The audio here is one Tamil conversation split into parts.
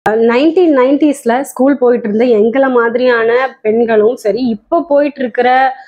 நைன்டீன் நைன்டிஸ்ல ஸ்கூல் போயிட்டு இருந்த எங்களை மாதிரியான பெண்களும் சரி இப்போ போயிட்டு இருக்கிற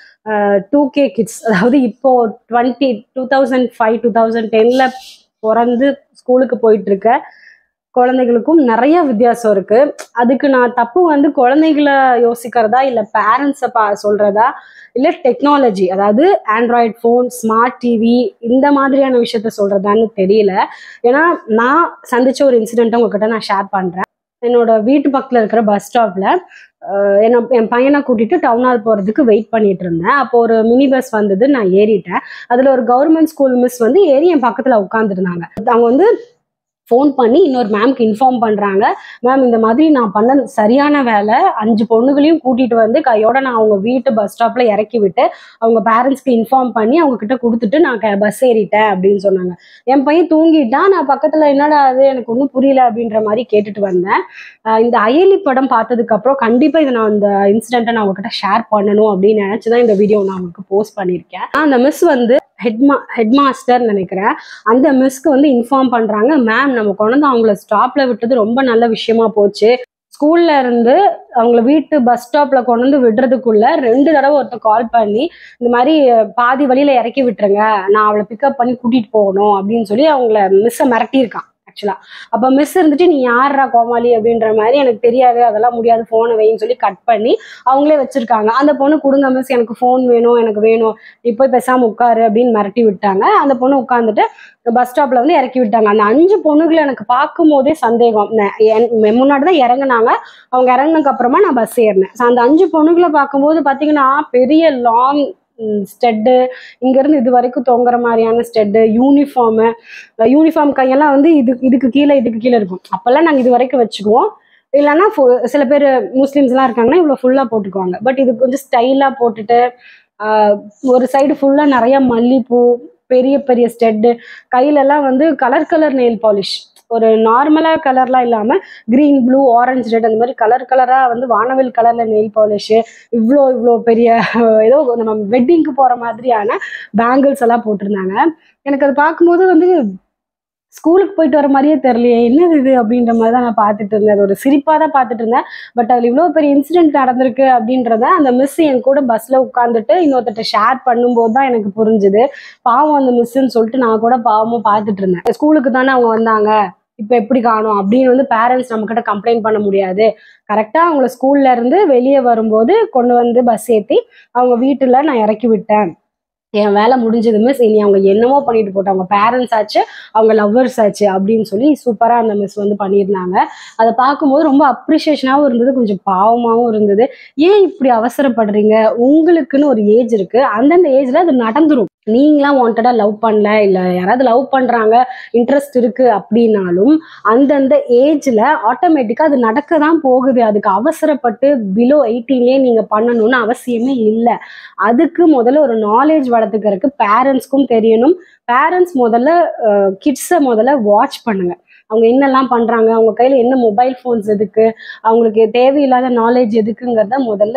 டூ கே கிட்ஸ் அதாவது இப்போ twenty two thousand five two thousand டென்ல பிறந்து ஸ்கூலுக்கு போயிட்டு இருக்க குழந்தைகளுக்கும் நிறைய வித்தியாசம் இருக்கு அதுக்கு நான் தப்பு வந்து குழந்தைகளை யோசிக்கிறதா இல்ல பேரண்ட்ஸை பா சொல்றதா இல்ல டெக்னாலஜி அதாவது ஆண்ட்ராய்ட் ஃபோன் ஸ்மார்ட் டிவி இந்த மாதிரியான விஷயத்த சொல்றதான்னு தெரியல ஏன்னா நான் சந்திச்ச ஒரு இன்சிடென்ட்டை உங்ககிட்ட நான் ஷேர் பண்றேன் என்னோட வீட்டு பக்கத்துல இருக்கிற பஸ் ஸ்டாப்ல என்ன என் பையனை கூட்டிட்டு டவுன் ஹால் போறதுக்கு வெயிட் பண்ணிட்டு இருந்தேன் அப்போ ஒரு மினி பஸ் வந்தது நான் ஏறிட்டேன் அதுல ஒரு கவர்மெண்ட் ஸ்கூல் மிஸ் வந்து ஏறி என் பக்கத்துல உட்காந்துருந்தாங்க அவங்க வந்து ஃபோன் பண்ணி இன்னொரு மேம்க்கு இன்ஃபார்ம் பண்றாங்க மேம் இந்த மாதிரி நான் பண்ண சரியான வேலை அஞ்சு பொண்ணுகளையும் கூட்டிட்டு வந்து கையோட நான் அவங்க வீட்டு பஸ் ஸ்டாப்ல இறக்கி விட்டு அவங்க பேரண்ட்ஸ்க்கு இன்ஃபார்ம் பண்ணி அவங்க கிட்ட கொடுத்துட்டு நான் பஸ் ஏறிட்டேன் அப்படின்னு சொன்னாங்க என் பையன் தூங்கிட்டான் நான் பக்கத்துல என்னடா அது எனக்கு ஒன்றும் புரியல அப்படின்ற மாதிரி கேட்டுட்டு வந்தேன் ஆஹ் இந்த அயலி படம் பார்த்ததுக்கு அப்புறம் கண்டிப்பா இதை நான் இந்த இன்சிடென்ட்டை நான் உங்ககிட்ட ஷேர் பண்ணணும் அப்படின்னு நினைச்சுதான் இந்த வீடியோ நான் உங்களுக்கு போஸ்ட் பண்ணியிருக்கேன் அந்த மிஸ் வந்து ஹெட்மா ஹெட் மாஸ்டர் நினைக்கிறேன் அந்த மிஸ்க்கு வந்து இன்ஃபார்ம் பண்றாங்க மேம் நம்ம கொண்டு அவங்கள ஸ்டாப்ல விட்டது ரொம்ப நல்ல விஷயமா போச்சு ஸ்கூல்ல இருந்து அவங்கள வீட்டு பஸ் ஸ்டாப்ல கொண்டு வந்து விடுறதுக்குள்ள ரெண்டு தடவை ஒருத்தர் கால் பண்ணி இந்த மாதிரி பாதி வழியில இறக்கி விட்டுருங்க நான் அவளை பிக்கப் பண்ணி கூட்டிட்டு போகணும் அப்படின்னு சொல்லி அவங்கள மிஸ்ஸை மிரட்டியிருக்கான் ஆக்சுவலா அப்ப மிஸ் இருந்துட்டு நீ யாரா கோமாளி அப்படின்ற மாதிரி எனக்கு தெரியாது அதெல்லாம் முடியாது போனை வைன்னு சொல்லி கட் பண்ணி அவங்களே வச்சிருக்காங்க அந்த பொண்ணு கொடுங்க மிஸ் எனக்கு ஃபோன் வேணும் எனக்கு வேணும் இப்போ பேசாம உட்காரு அப்படின்னு மிரட்டி விட்டாங்க அந்த பொண்ணு உட்காந்துட்டு பஸ் ஸ்டாப்ல வந்து இறக்கி விட்டாங்க அந்த அஞ்சு பொண்ணுகளை எனக்கு பார்க்கும் போதே சந்தேகம் ந- என் முன்னாடி தான் இறங்குனாங்க அவங்க இறங்குனதுக்கு அப்புறமா நான் பஸ் ஏறினேன் So, அந்த அஞ்சு பொண்ணுகளை பார்க்கும்போது பாத்தீங்கன்னா பெரிய லாங் ஸ்டெட்டு இங்கேருந்து இது வரைக்கும் தொங்குற மாதிரியான ஸ்டெட்டு யூனிஃபார்மு யூனிஃபார்ம் கையெல்லாம் வந்து இது இதுக்கு கீழே இதுக்கு கீழே இருக்கும் அப்போல்லாம் நாங்கள் இது வரைக்கும் வச்சுக்குவோம் இல்லைன்னா ஃபு- சில பேர் முஸ்லீம்ஸ்லாம் இருக்காங்கன்னா இவ்வளோ ஃபுல்லாக போட்டுக்குவாங்க பட் இது கொஞ்சம் ஸ்டைலாக போட்டுட்டு ஆஹ், ஒரு சைடு ஃபுல்லாக நிறைய மல்லிப்பூ பெரிய பெரிய ஸ்டெட்டு கையிலெல்லாம் வந்து கலர் கலர் நெயில் பாலிஷ் ஒரு நார்மலாக கலர்லாம் இல்லாமல் க்ரீன் ப்ளூ ஆரஞ்சு ரெட் அந்த மாதிரி கலர் கலராக வந்து வானவில் கலரில் நெயில் பாலிஷு இவ்வளோ இவ்வளோ பெரிய ஏதோ நம்ம வெட்டிங்க்கு போகிற மாதிரியான பேங்கிள்ஸ் எல்லாம் போட்டிருந்தாங்க எனக்கு அது பார்க்கும்போது வந்து ஸ்கூலுக்கு போயிட்டு வர மாதிரியே தெரியலையே என்னது இது அப்படின்ற மாதிரி தான் நான் பார்த்துட்டு இருந்தேன் அது ஒரு சிரிப்பாக தான் பார்த்துட்டு இருந்தேன் பட் அதில் இவ்வளோ பெரிய இன்சிடென்ட் நடந்திருக்கு அப்படின்றத அந்த மிஸ் என் கூட பஸ்ஸில் உட்காந்துட்டு இன்னொருத்தட்ட ஷேர் பண்ணும்போது தான் எனக்கு புரிஞ்சுது பாவம் அந்த மிஸ்ஸுன்னு சொல்லிட்டு நான் கூட பாவமும் பார்த்துட்டு இருந்தேன் ஸ்கூலுக்கு தானே அவங்க வந்தாங்க இப்போ எப்படி காணும் அப்படின்னு வந்து பேரண்ட்ஸ் நம்ம கிட்ட கம்ப்ளைண்ட் பண்ண முடியாது கரெக்டாக அவங்கள ஸ்கூல்ல இருந்து வெளியே வரும்போது கொண்டு வந்து பஸ் ஏற்றி அவங்க வீட்டில் நான் இறக்கி விட்டேன் என் வேலை முடிஞ்சது மிஸ் இனி அவங்க என்னமோ பண்ணிட்டு போட்டோம் அவங்க பேரண்ட்ஸ் ஆச்சு அவங்க லவ்வர்ஸ் ஆச்சு அப்படின்னு சொல்லி சூப்பராக அந்த மிஸ் வந்து பண்ணியிருந்தாங்க அதை பார்க்கும்போது ரொம்ப அப்ரிஷியேஷனாகவும் இருந்தது கொஞ்சம் பாவமாகவும் இருந்தது ஏன் இப்படி அவசரப்படுறீங்க உங்களுக்குன்னு ஒரு ஏஜ் இருக்கு அந்தந்த ஏஜ்ல அது நடந்துரும் நீங்களாம் வாண்டடா லவ் பண்ணல இல்ல யாராவது லவ் பண்றாங்க இன்ட்ரெஸ்ட் இருக்கு அப்படின்னாலும் அந்தந்த ஏஜ்ல ஆட்டோமேட்டிக்கா அது நடக்க தான் போகுது அதுக்கு அவசரப்பட்டு பிலோ எயிட்டீன்லேயே நீங்க பண்ணணும்னு அவசியமே இல்லை அதுக்கு முதல்ல ஒரு நாலேஜ் வளர்த்துக்கிறதுக்கு பேரண்ட்ஸ்க்கும் தெரியணும் பேரண்ட்ஸ் முதல்ல கிட்ஸை முதல்ல வாட்ச் பண்ணுங்க அவங்க என்னெல்லாம் பண்றாங்க அவங்க கையில என்ன மொபைல் ஃபோன்ஸ் எதுக்கு அவங்களுக்கு தேவையில்லாத நாலேஜ் எதுக்குங்கிறத முதல்ல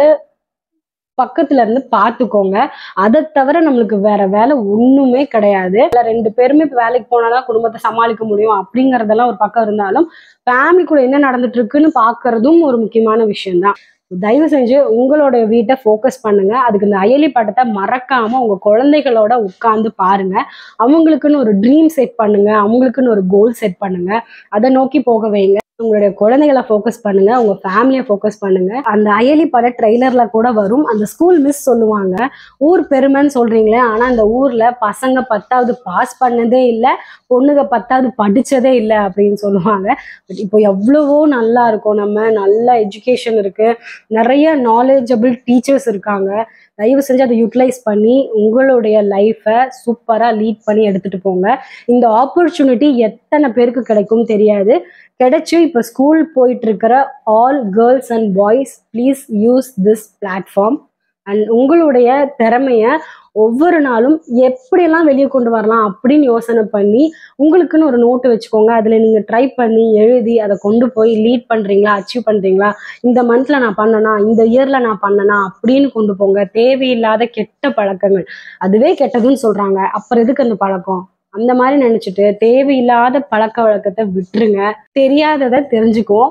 பக்கத்துல இருந்து பார்த்துக்கோங்க அதை தவிர நம்மளுக்கு வேற வேலை ஒண்ணுமே கிடையாது இல்ல ரெண்டு பேருமே இப்ப வேலைக்கு போனாதான் குடும்பத்தை சமாளிக்க முடியும் அப்படிங்கறதெல்லாம் ஒரு பக்கம் இருந்தாலும் ஃபேமிலிக்குள்ள என்ன நடந்துட்டு இருக்குன்னு பாக்குறதும் ஒரு முக்கியமான விஷயம்தான் தயவு செஞ்சு உங்களோட வீட்டை ஃபோக்கஸ் பண்ணுங்க அதுக்கு இந்த அயலி படத்தை மறக்காம உங்க குழந்தைகளோட உட்கார்ந்து பாருங்க அவங்களுக்குன்னு ஒரு ட்ரீம் செட் பண்ணுங்க அவங்களுக்குன்னு ஒரு கோல் செட் பண்ணுங்க அதை நோக்கி போக வைங்க உங்களுடைய குழந்தைகளை ஃபோக்கஸ் பண்ணுங்க உங்க ஃபேமிலியை ஃபோக்கஸ் பண்ணுங்க அந்த அயலி பட ட்ரெய்லர்ல கூட வரும் அந்த ஸ்கூல் மிஸ் சொல்லுவாங்க ஊர் பெருமைன்னு சொல்றீங்களே ஆனா அந்த ஊர்ல பசங்க பத்தாவது பாஸ் பண்ணதே இல்லை பொண்ணுங்க பத்தாவது படிச்சதே இல்லை அப்படின்னு சொல்லுவாங்க பட் இப்போ எவ்வளவோ நல்லா இருக்கும் நம்ம நல்ல எஜுகேஷன் இருக்கு நிறைய நாலேஜபிள் டீச்சர்ஸ் இருக்காங்க தயவு செஞ்சு அதை யூட்டிலைஸ் பண்ணி உங்களுடைய லைஃப்பை சூப்பராக லீட் பண்ணி எடுத்துட்டு போங்க இந்த ஆப்பர்ச்சுனிட்டி எத்தனை பேருக்கு கிடைக்கும் தெரியாது கிடைச்சு இப்போ ஸ்கூல் போயிட்டு இருக்கிற all girls and boys please use this platform and உங்களுடைய திறமைய ஒவ்வொரு நாளும் எப்படியெல்லாம் வெளியே கொண்டு வரலாம் அப்படின்னு யோசனை பண்ணி உங்களுக்குன்னு ஒரு நோட்டு வச்சுக்கோங்க அதில் நீங்கள் ட்ரை பண்ணி எழுதி அதை கொண்டு போய் லீட் பண்ணுறீங்களா அச்சீவ் பண்ணுறீங்களா இந்த மந்த்ல நான் பண்ணனா இந்த இயர்ல நான் பண்ணனா அப்படின்னு கொண்டு போங்க தேவையில்லாத கெட்ட பழக்கங்கள் அதுவே கெட்டதுன்னு சொல்றாங்க அப்புறம் எதுக்கு அந்த பழக்கம் அந்த மாதிரி நினைச்சிட்டு தேவையில்லாத பழக்க வழக்கத்தை விட்டுருங்க தெரியாததை தெரிஞ்சுக்குவோம்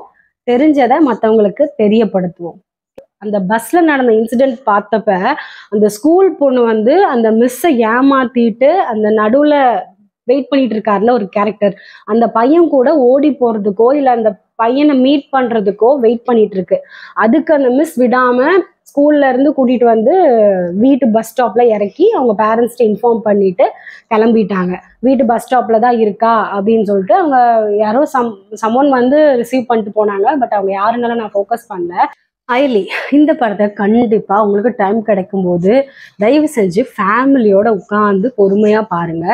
தெரிஞ்சதை மற்றவங்களுக்கு தெரியப்படுத்துவோம் அந்த பஸ்ல நடந்த இன்சிடென்ட் பார்த்தப்ப அந்த ஸ்கூல் பொண்ணு வந்து அந்த மிஸ்ஸை ஏமாத்திட்டு அந்த நடுவுல வெயிட் பண்ணிட்டு இருக்காருல ஒரு கேரக்டர் அந்த பையன் கூட ஓடி போறதுக்கோ இல்ல அந்த பையனை மீட் பண்றதுக்கோ வெயிட் பண்ணிட்டு இருக்கு அதுக்கு அந்த மிஸ் விடாம ஸ்கூல்ல இருந்து கூட்டிட்டு வந்து வீட்டு பஸ் ஸ்டாப்ல இறக்கி அவங்க பேரண்ட்ஸ்ட்ட இன்ஃபார்ம் பண்ணிட்டு கிளம்பிட்டாங்க வீட்டு பஸ் ஸ்டாப்ல தான் இருக்கா அப்படின்னு சொல்லிட்டு அவங்க யாரோ சம் சம்மோன் வந்து ரிசீவ் பண்ணிட்டு போனாங்க பட் அவங்க யாருன்னாலும் நான் ஃபோக்கஸ் பண்ணல ஐலி இந்த படத்தை கண்டிப்பா உங்களுக்கு டைம் கிடைக்கும் போது தயவு செஞ்சு ஃபேமிலியோட உட்காந்து பொறுமையா பாருங்க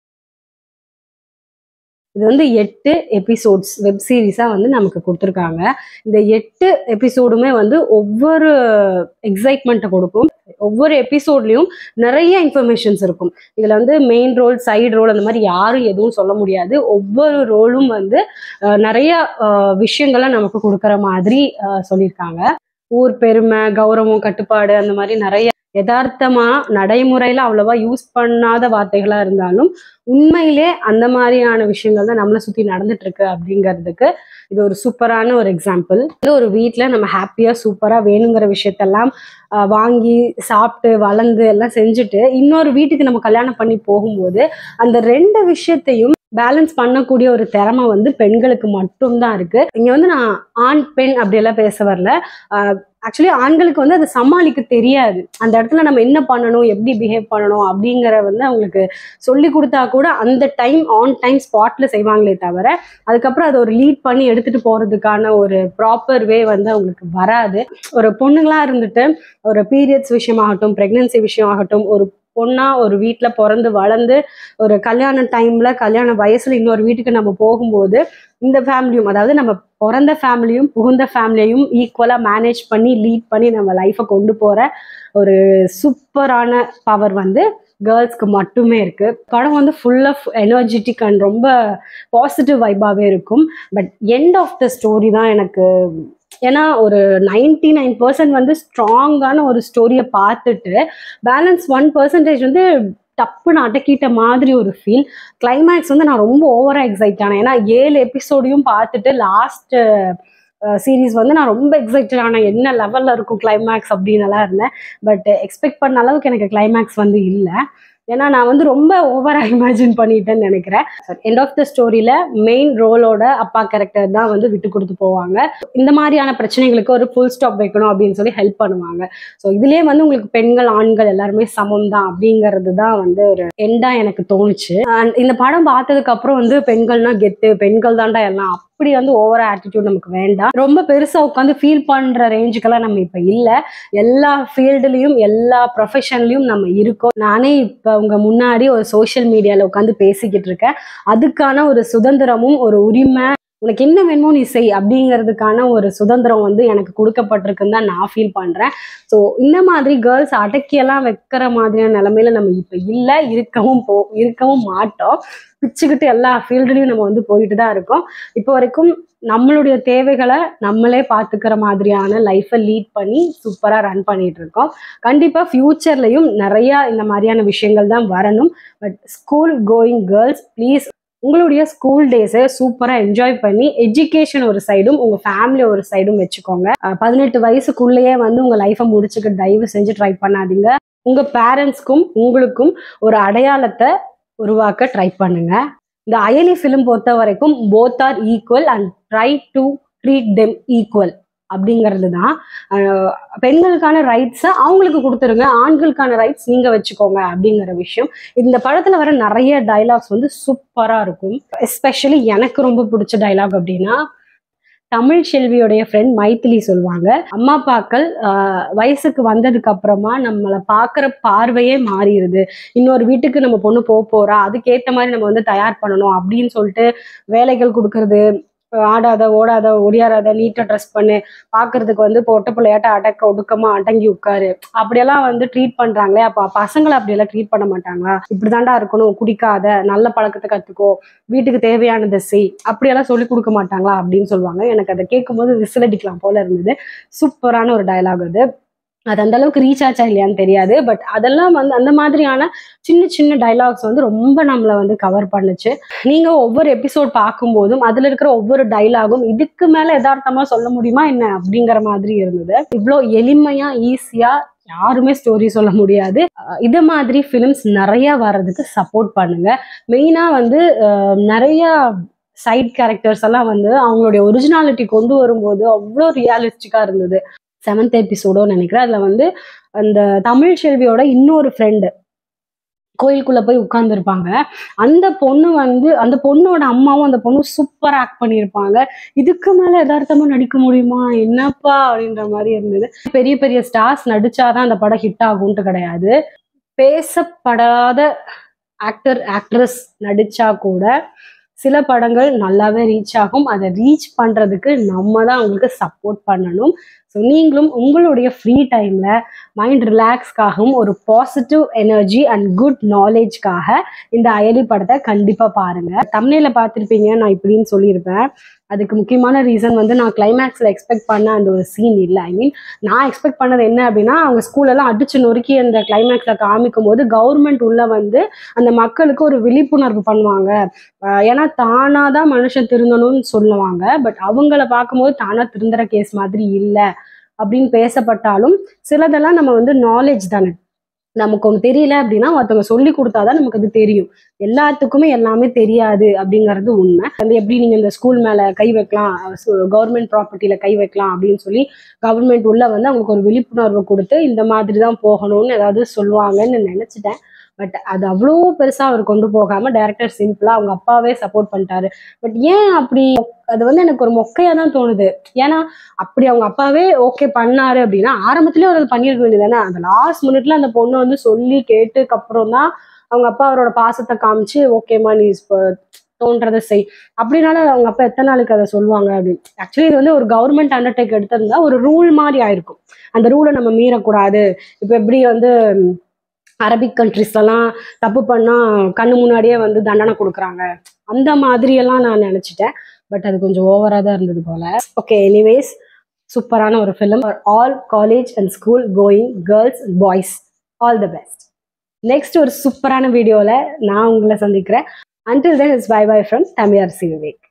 இது வந்து எட்டு எபிசோட்ஸ் வெப் சீரிஸாக வந்து நமக்கு கொடுத்துருக்காங்க இந்த எட்டு எபிசோடுமே வந்து ஒவ்வொரு எக்ஸைட்மெண்ட்டை கொடுக்கும் ஒவ்வொரு எபிசோட்லேயும் நிறைய இன்ஃபர்மேஷன்ஸ் இருக்கும் இதில் வந்து மெயின் ரோல் சைடு ரோல் அந்த மாதிரி யாரும் எதுவும் சொல்ல முடியாது ஒவ்வொரு ரோலும் வந்து அஹ், நிறைய அஹ், விஷயங்களை நமக்கு கொடுக்குற மாதிரி அஹ், சொல்லியிருக்காங்க ஊர் பெருமை கௌரவம் கட்டுப்பாடு அந்த மாதிரி நிறைய யதார்த்தமா நடைமுறையில அவ்வளவா யூஸ் பண்ணாத வார்த்தைகளா இருந்தாலும் உண்மையிலே அந்த மாதிரியான விஷயங்கள் தான் நம்மளை சுத்தி நடந்துட்டு இருக்கு அப்படிங்கிறதுக்கு இது ஒரு சூப்பரான ஒரு எக்ஸாம்பிள் ஒரு வீட்ல நம்ம ஹாப்பியா சூப்பரா வேணுங்கிற விஷயத்தெல்லாம் ஆஹ், வாங்கி சாப்பிட்டு வளர்ந்து எல்லாம் செஞ்சுட்டு இன்னொரு வீட்டுக்கு நம்ம கல்யாணம் பண்ணி போகும்போது அந்த ரெண்டு விஷயத்தையும் பேலன்ஸ் பண்ணக்கூடிய ஒரு திறமை வந்து பெண்களுக்கு மட்டும்தான் இருக்கு இங்க வந்து நான் ஆண் பெண் அப்படியெல்லாம் பேச வரல ஆக்சுவலி ஆண்களுக்கு வந்து அதை சமாளிக்க தெரியாது அந்த இடத்துல நம்ம என்ன பண்ணணும் எப்படி பிஹேவ் பண்ணணும் அப்படிங்கிற வந்து அவங்களுக்கு சொல்லி கொடுத்தா கூட அந்த டைம் ஆன் டைம் ஸ்பாட்ல செய்வாங்களே தவிர அதுக்கப்புறம் அதை ஒரு லீட் பண்ணி எடுத்துட்டு போறதுக்கான ஒரு ப்ராப்பர் வே வந்து அவங்களுக்கு வராது ஒரு பொண்ணுங்களா இருந்துட்டு ஒரு பீரியட்ஸ் விஷயமாகட்டும் பிரெக்னன்சி விஷயம் ஆகட்டும் ஒரு பொண்ணா ஒரு வீட்ல பிறந்து வளர்ந்து ஒரு கல்யாண டைம்ல கல்யாண வயசுல இன்னொரு வீட்டுக்கு நம்ம போகும்போது இந்த ஃபேமிலியும் அதாவது நம்ம பிறந்த ஃபேமிலியும் புகுந்த ஃபேமிலியையும் ஈக்குவலா மேனேஜ் பண்ணி லீட் பண்ணி நம்ம லைஃப்பை கொண்டு போற ஒரு சூப்பரான பவர் வந்து கேர்ள்ஸ்க்கு மட்டுமே இருக்கு படம் வந்து ஃபுல் ஆஃப் எனர்ஜெட்டிக் அண்ட் ரொம்ப பாசிட்டிவ் வைபாவே இருக்கும் but end of the story தான் எனக்கு ஏன்னா ஒரு நைன்டி நைன் பர்சன்ட் வந்து ஸ்ட்ராங்கான ஒரு ஸ்டோரியை பார்த்துட்டு பேலன்ஸ் ஒன் பர்சன்டேஜ் வந்து டப்புன்னு அடக்கிட்ட மாதிரி ஒரு ஃபீல் கிளைமேக்ஸ் வந்து நான் ரொம்ப ஓவரா எக்ஸைட் ஆனேன் ஏன்னா ஏழு எபிசோடையும் பார்த்துட்டு லாஸ்ட் சீரீஸ் வந்து நான் ரொம்ப எக்ஸைட்டட் ஆனேன் என்ன லெவல்ல இருக்கும் கிளைமேக்ஸ் அப்படின்னு எல்லாம் இருந்தேன் பட் எக்ஸ்பெக்ட் பண்ண அளவுக்கு எனக்கு கிளைமேக்ஸ் வந்து இல்லை ஏன்னா நான் வந்து ரொம்ப ஓவரா இமேஜின் பண்ணிட்டேன்னு நினைக்கிறேன் எண்ட் ஆஃப் த ஸ்டோரியில மெயின் ரோலோட அப்பா கேரக்டர் தான் வந்து விட்டு கொடுத்து போவாங்க இந்த மாதிரியான பிரச்சனைகளுக்கு ஒரு ஃபுல் ஸ்டாப் வைக்கணும் அப்படின்னு சொல்லி ஹெல்ப் பண்ணுவாங்க ஸோ இதுலயே வந்து உங்களுக்கு பெண்கள் ஆண்கள் எல்லாருமே சமம் தான் அப்படிங்கிறது தான் வந்து ஒரு எண்டா எனக்கு தோணுச்சு And இந்த படம் பார்த்ததுக்கு அப்புறம் வந்து பெண்கள்னா கெத்து பெண்கள் தான்டா எல்லாம் அப்படி வந்து ஓவரா ஆட்டிடியூட் நமக்கு வேண்டாம் ரொம்ப பெருசா உட்காந்து ஃபீல் பண்ற ரேஞ்சுக்கெல்லாம் நம்ம இப்ப இல்ல எல்லா ஃபீல்டுலயும் எல்லா ப்ரொஃபஷன்லயும் நம்ம இருக்கோம் நானே இப்ப உங்க முன்னாடி ஒரு சோஷியல் மீடியால உட்காந்து பேசிக்கிட்டு இருக்கேன் அதுக்கான ஒரு சுதந்திரமும் ஒரு உரிமை உனக்கு என்ன வேணுமோ நீ செய் அப்படிங்கிறதுக்கான ஒரு சுதந்திரம் வந்து எனக்கு கொடுக்கப்பட்டிருக்குன்னு தான் நான் ஃபீல் பண்றேன் ஸோ இந்த மாதிரி கேர்ள்ஸ் அடக்கியெல்லாம் வைக்கிற மாதிரியான நிலைமையில நம்ம இப்ப இல்லை இருக்கவும் போ இருக்கவும் மாட்டோம் பிச்சுக்கிட்டு எல்லா ஃபீல்டுலையும் நம்ம வந்து போயிட்டு தான் இருக்கோம் இப்போ வரைக்கும் நம்மளுடைய தேவைகளை நம்மளே பார்த்துக்கிற மாதிரியான லைஃப்பை லீட் பண்ணி சூப்பராக ரன் பண்ணிட்டு இருக்கோம் கண்டிப்பாக ஃப்யூச்சர்லையும் நிறைய இந்த மாதிரியான விஷயங்கள் தான் வரணும் but school going girls please உங்களுடைய ஸ்கூல் டேஸை சூப்பராக என்ஜாய் பண்ணி எஜுகேஷன் ஒரு சைடும் உங்கள் ஃபேமிலி ஒரு சைடும் வச்சுக்கோங்க அஹ் பதினெட்டு வயசுக்குள்ளேயே வந்து உங்கள் லைஃப்பை முடிச்சுக்க தயவு செஞ்சு ட்ரை பண்ணாதீங்க உங்கள் பேரண்ட்ஸ்க்கும் உங்களுக்கும் ஒரு அடையாளத்தை உருவாக்க ட்ரை பண்ணுங்க இந்த அயலி ஃபிலிம் பொறுத்த வரைக்கும் both are equal and try to treat them equal அப்படிங்கிறது தான் அஹ் பெண்களுக்கான ரைட்ஸை அவங்களுக்கு கொடுத்துருங்க ஆண்களுக்கான ரைட்ஸ் நீங்க வச்சுக்கோங்க அப்படிங்கிற விஷயம் இந்த படத்துல வர நிறைய டைலாக்ஸ் வந்து சூப்பரா இருக்கும் எஸ்பெஷலி எனக்கு ரொம்ப பிடிச்ச டைலாக் அப்படின்னா தமிழ் செல்வியோடைய ஃப்ரெண்ட் மைத்திலி சொல்லுவாங்க அம்மா அப்பாக்கள் ஆஹ், வயசுக்கு வந்ததுக்கு அப்புறமா நம்மளை பார்க்குற பார்வையே மாறிடுது இன்னொரு வீட்டுக்கு நம்ம பொண்ணு போக போறா அதுக்கேற்ற மாதிரி நம்ம வந்து தயார் பண்ணணும் அப்படின்னு சொல்லிட்டு வேலைகள் கொடுக்கறது ஆடாத ஓடாத ஒடியாராத நீட்டா ட்ரெஸ் பண்ணு பார்க்கிறதுக்கு வந்து பொட்ட பிள்ளையாட்ட அடக்க ஒடுக்கமா அடங்கி உட்காரு அப்படியெல்லாம் வந்து ட்ரீட் பண்றாங்களே அப்ப பசங்களை அப்படியெல்லாம் ட்ரீட் பண்ண மாட்டாங்களா இப்படிதான்டா இருக்கணும் குடிக்காத நல்ல பழக்கத்தை கத்துக்கோ வீட்டுக்கு தேவையானதை செய் அப்படியெல்லாம் சொல்லி கொடுக்க மாட்டாங்களா அப்படின்னு சொல்லுவாங்க எனக்கு அதை கேட்கும்போது விசில் அடிக்கலாம் போல இருந்தது சூப்பரான ஒரு டயலாக் அது அது அந்த அளவுக்கு ரீச் ஆச்சா இல்லையான்னு தெரியாது பட் அதெல்லாம் வந்து அந்த மாதிரியான சின்ன சின்ன டைலாக்ஸ் வந்து ரொம்ப நம்மளை வந்து கவர் பண்ணுச்சு நீங்க ஒவ்வொரு எபிசோட் பார்க்கும்போதும் அதுல இருக்கிற ஒவ்வொரு டைலாகும் இதுக்கு மேல யதார்த்தமா சொல்ல முடியுமா என்ன அப்படிங்கிற மாதிரி இருந்தது இவ்வளோ எளிமையா ஈஸியா யாருமே ஸ்டோரி சொல்ல முடியாது அஹ் இது மாதிரி ஃபிலிம்ஸ் நிறைய வர்றதுக்கு சப்போர்ட் பண்ணுங்க மெயினா வந்து அஹ், நிறைய சைட் கேரக்டர்ஸ் எல்லாம் வந்து அவங்களுடைய ஒரிஜினாலிட்டி கொண்டு வரும்போது அவ்வளோ ரியாலிஸ்டிக்கா இருந்தது செவன்த் எபிசோடோ நினைக்கிறேன் அதுல வந்து அந்த தமிழ் செல்வியோட இன்னொரு ஃப்ரெண்டு கோயிலுக்குள்ள போய் உட்கார்ந்துருப்பாங்க அந்த பொண்ணு வந்து அந்த பொண்ணோட அம்மாவும் அந்த பொண்ணு சூப்பரா ஆக்ட் பண்ணியிருப்பாங்க இதுக்கு மேல யதார்த்தமா நடிக்க முடியுமா என்னப்பா அப்படின்ற மாதிரி இருந்தது பெரிய பெரிய ஸ்டார்ஸ் நடிச்சாதான் அந்த படம் ஹிட் ஆகும்ட்டு கிடையாது பேசப்படாத ஆக்டர் ஆக்ட்ரஸ் நடிச்சா கூட சில படங்கள் நல்லாவே ரீச் ஆகும் அதை ரீச் பண்றதுக்கு நம்ம தான் அவங்களுக்கு சப்போர்ட் பண்ணணும் ஸோ நீங்களும் உங்களுடைய ஃப்ரீ டைம்ல மைண்ட் ரிலாக்ஸ்க்காகவும் ஒரு பாசிட்டிவ் எனர்ஜி அண்ட் குட் நாலேஜ்க்காக இந்த அயலி படத்தை கண்டிப்பா பாருங்க தமிழ்ல பார்த்துருப்பீங்க நான் இப்படின்னு சொல்லியிருப்பேன் அதுக்கு முக்கியமான ரீசன் வந்து நான் கிளைமேக்ஸ்ல எக்ஸ்பெக்ட் பண்ண அந்த ஒரு சீன் இல்லை ஐ மீன் நான் எக்ஸ்பெக்ட் பண்ணது என்ன அப்படின்னா அவங்க ஸ்கூலெல்லாம் அடிச்சு நொறுக்கி அந்த கிளைமேக்ஸ்ல காமிக்கும் போது கவர்மெண்ட் உள்ள வந்து அந்த மக்களுக்கு ஒரு விழிப்புணர்வு பண்ணுவாங்க ஆஹ் ஏன்னா தானா தான் மனுஷன் திருந்தணும்னு சொல்லுவாங்க பட் அவங்கள பார்க்கும்போது தானா திருந்துற கேஸ் மாதிரி இல்லை அப்படின்னு பேசப்பட்டாலும் சிலதெல்லாம் நம்ம வந்து நாலேஜ் தானே நமக்கு ஒன்று தெரியல அப்படின்னா ஒருத்தவங்க சொல்லி கொடுத்தாதான் நமக்கு அது தெரியும் எல்லாத்துக்குமே எல்லாமே தெரியாது அப்படிங்கிறது உண்மை வந்து எப்படி நீங்க இந்த ஸ்கூல் மேல கை வைக்கலாம் கவர்மெண்ட் ப்ராப்பர்ட்டியில கை வைக்கலாம் அப்படின்னு சொல்லி கவர்மெண்ட் உள்ள வந்து அவங்களுக்கு ஒரு விழிப்புணர்வு கொடுத்து இந்த மாதிரி தான் போகணும்னு ஏதாவது சொல்லுவாங்கன்னு நினைச்சிட்டேன் பட் அது அவ்வளோ பெருசா அவர் கொண்டு போகாம டைரக்டர் சிம்பிளா அவங்க அப்பாவே சப்போர்ட் பண்ணிட்டாரு பட் ஏன் அப்படி அது வந்து எனக்கு ஒரு மொக்கையா தான் தோணுது ஏன்னா அப்படி அவங்க அப்பாவே ஓகே பண்ணாரு அப்படின்னா ஆரம்பத்திலேயே அவர் அதை பண்ணியிருக்க வேண்டியதானே அந்த லாஸ்ட் மினிட்ல அந்த பொண்ணு வந்து சொல்லி கேட்டுக்கு அப்புறம் தான் அவங்க அப்பா அவரோட பாசத்தை காமிச்சு ஓகேம்மா நீ இப்போ தோன்றதை செய் அப்படின்னால அவங்க அப்பா எத்தனை நாளைக்கு அதை சொல்லுவாங்க அப்படின்னு ஆக்சுவலி இது வந்து ஒரு கவர்மெண்ட் அண்டர்டேக் எடுத்திருந்தா ஒரு ரூல் மாதிரி ஆயிருக்கும் அந்த ரூலை நம்ம மீறக்கூடாது இப்போ எப்படி வந்து ம், அரபிக் கண்ட்ரிஸ்லாம் தப்பு பண்ணா கண்ணு முன்னாடியே வந்து தண்டனை கொடுக்குறாங்க அந்த மாதிரியெல்லாம் நான் நினச்சிட்டேன் பட் அது கொஞ்சம் ஓவராக தான் இருந்தது போல ஓகே எனிவேஸ் சூப்பரான ஒரு film all college and school going girls and boys all the best next ஒரு சூப்பரான வீடியோவில் நான் உங்களை சந்திக்கிறேன் until then it's bye bye from Tamilarasi Vivek